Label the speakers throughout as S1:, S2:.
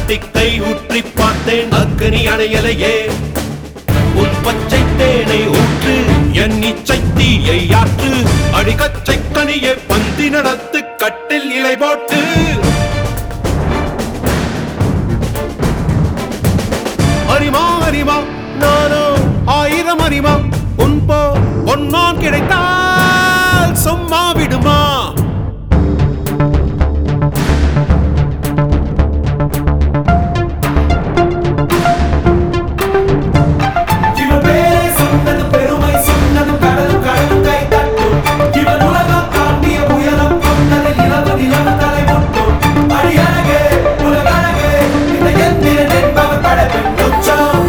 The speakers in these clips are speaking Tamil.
S1: பிளாஸ்டிக்கை ஊற்றி பார்த்தேன் அக்னி அணையலையே உன் பச்சை தேனை ஊற்று என் இச்சை தீயை ஆற்று அடிகச்சை கனியை பந்தி நடத்து கட்டில் இலை போட்டு அறிமா அறிமா நானோ ஆயிரம் அறிமா உன் போ பொன்னான் கிடைத்தால் சும்மா விடுமா
S2: இவன் பேரை சொன்னது பெருமை சொன்னது கடலும் கடலும் கை தட்டும் இவன் உலகம் தாண்டிய உயரம் கொண்டது நிலவு நிலவு தலை முட்டும் அடியழகே உலகழகே இந்த எந்திரன் என்பவர் படைப்பின் உச்சம்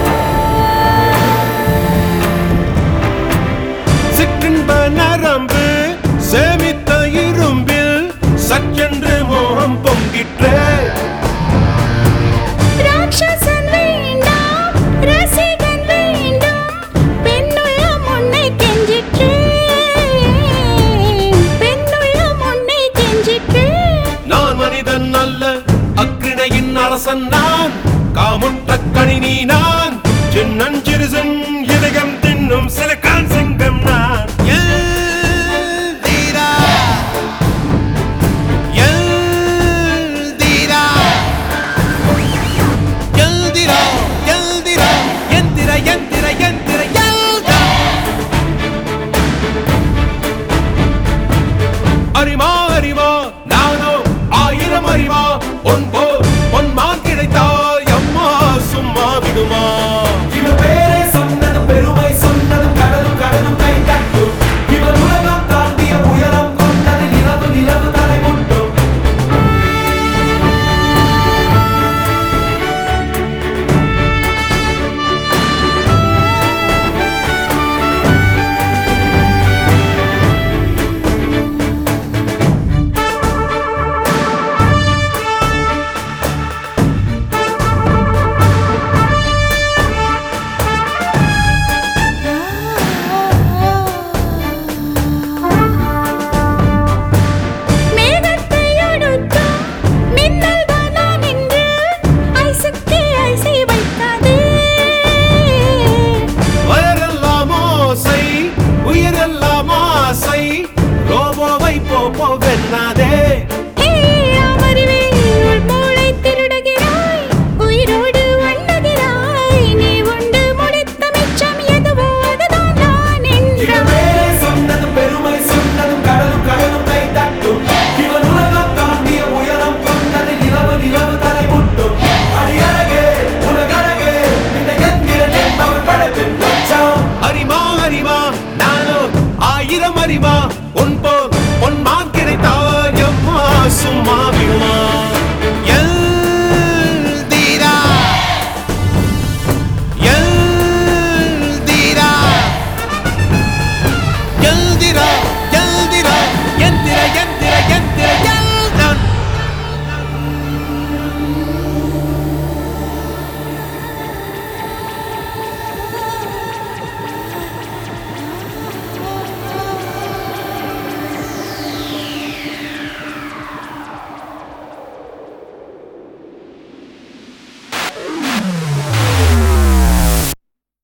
S1: சிற்றின்ப நரம்பு சேமித்த இரும்பில் சற்றென்று மோகம் பொங்கிற்றே
S3: ராட்சசன் வேண்டாம் ரசிகன் வேண்டும் பெண்ணுள்ளம் உன்னை கெஞ்சிற்றே பெண்ணுள்ளம் உன்னை கெஞ்சிற்றே
S1: நான் மனிதன் அல்ல அக்கிணையின் அரசன் நான் காமுற்ற கணினி நான் சின்னஞ்சிறுசன் இதயம்